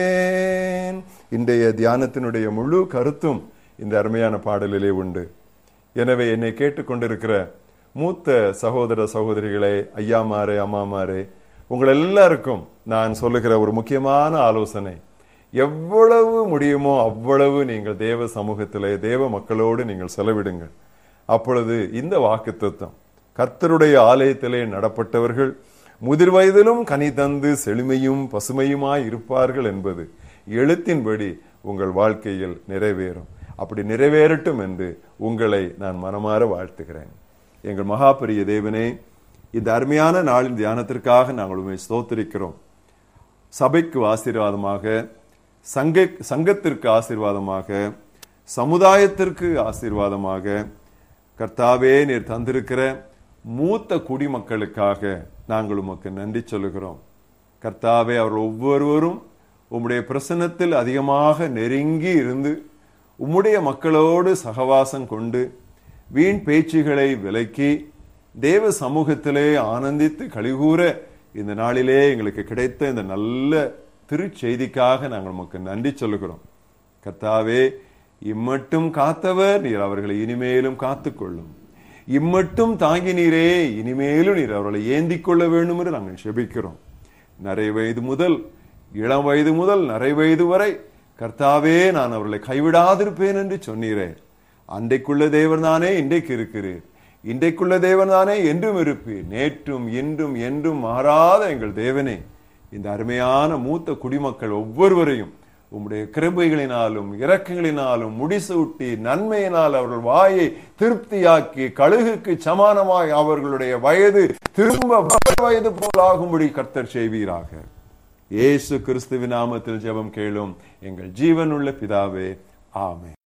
இன்றைய தியானத்தினுடைய முழு கருத்தும் இந்த அருமையான பாடலிலே உண்டு எனவே என்னை கேட்டுக்கொண்டிருக்கிற மூத்த சகோதர சகோதரிகளே ஐயாமாரே அம்மாமாரே உங்கள் எல்லாருக்கும் நான் சொல்லுகிற ஒரு முக்கியமான ஆலோசனை எவ்வளவு முடியுமோ அவ்வளவு நீங்கள் தேவ சமூகத்திலே தேவ மக்களோடு நீங்கள் செலவிடுங்கள் அப்பொழுது இந்த வாக்கு தத்துவம் கர்த்தருடைய ஆலயத்திலே நடப்பட்டவர்கள் முதிர் வயதிலும் கனி தந்து செழுமையும் பசுமையுமாய் இருப்பார்கள் என்பது எழுத்தின்படி உங்கள் வாழ்க்கையில் நிறைவேறும் அப்படி நிறைவேறட்டும் என்று உங்களை நான் மனமாற வாழ்த்துகிறேன் எங்கள் மகாபரிய தேவனே இந்த அருமையான நாளின் தியானத்திற்காக நாங்கள் உண்மை ஸ்தோத்திரிக்கிறோம் சபைக்கு ஆசீர்வாதமாக சங்க சங்கத்திற்கு ஆசீர்வாதமாக சமுதாயத்திற்கு ஆசீர்வாதமாக கர்த்தாவே நீர் தந்திருக்கிற மூத்த குடிமக்களுக்காக நாங்கள் உமக்கு நன்றி சொல்லுகிறோம் கர்த்தாவே அவர்கள் ஒவ்வொருவரும் உம்முடைய பிரசன்னத்தில் அதிகமாக நெருங்கி இருந்து உம்முடைய மக்களோடு சகவாசம் கொண்டு வீண் பேச்சுகளை விலக்கி தேவ சமூகத்திலே ஆனந்தித்து கழிகூற இந்த நாளிலே எங்களுக்கு கிடைத்த இந்த நல்ல திருச்செய்திக்காக நாங்கள் உமக்கு நன்றி சொல்லுகிறோம் கர்த்தாவே இம்மட்டும் காத்தவர் நீர் அவர்களை இனிமேலும் காத்துக்கொள்ளும் இம்மட்டும் தாங்கினீரே இனிமேலும் நீர் அவர்களை ஏந்திக் கொள்ள வேண்டும் என்று நாங்கள் செபிக்கிறோம் நிறை வயது முதல் இளம் வயது முதல் நிறை வயது வரை கர்த்தாவே நான் அவர்களை கைவிடாதிருப்பேன் என்று சொன்னீரே அன்றைக்குள்ள தேவன் தானே இன்றைக்கு இருக்கிறீர் இன்றைக்குள்ள தேவன் தானே என்றும் இருப்பீர் நேற்றும் இன்றும் என்றும் மாறாத எங்கள் தேவனே இந்த அருமையான மூத்த குடிமக்கள் ஒவ்வொருவரையும் உம்முடைய கிருபைகளினாலும் இரக்கங்களினாலும் முடிசூட்டி நன்மையினால் அவர்கள் வாயை திருப்தியாக்கி கழுகுக்கு சமானமாய் அவர்களுடைய வயது திரும்ப வயது போல் ஆகும்படி கர்த்தர் செய்வீராக இயேசு கிறிஸ்துவின் நாமத்தில் ஜெபம் கேளும் எங்கள் ஜீவனுள்ள பிதாவே ஆமே